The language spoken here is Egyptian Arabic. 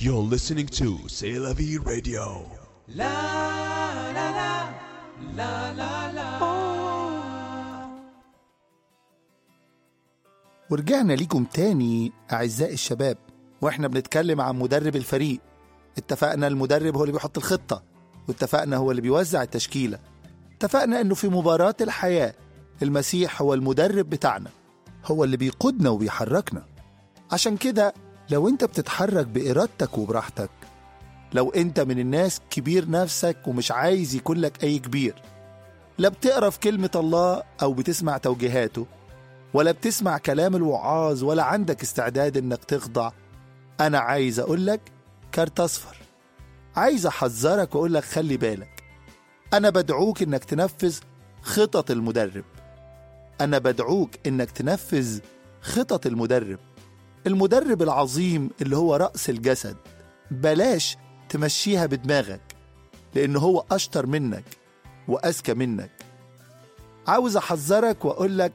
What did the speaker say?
You're listening to C'est la vie radio. ورجعنا ليكم تاني أعزائي الشباب وإحنا بنتكلم عن مدرب الفريق اتفقنا المدرب هو اللي بيحط الخطة واتفقنا هو اللي بيوزع التشكيلة اتفقنا إنه في مباراة الحياة المسيح هو المدرب بتاعنا هو اللي بيقودنا وبيحركنا عشان كده لو انت بتتحرك بإرادتك وبراحتك لو انت من الناس كبير نفسك ومش عايز يكون لك أي كبير لا بتقرا في كلمة الله أو بتسمع توجيهاته ولا بتسمع كلام الوعاظ ولا عندك استعداد انك تخضع انا عايز اقول لك كارت اصفر عايز احذرك واقول لك خلي بالك انا بدعوك انك تنفذ خطط المدرب انا بدعوك انك تنفذ خطط المدرب المدرب العظيم اللي هو راس الجسد بلاش تمشيها بدماغك لان هو اشطر منك واذكى منك عاوز احذرك واقول لك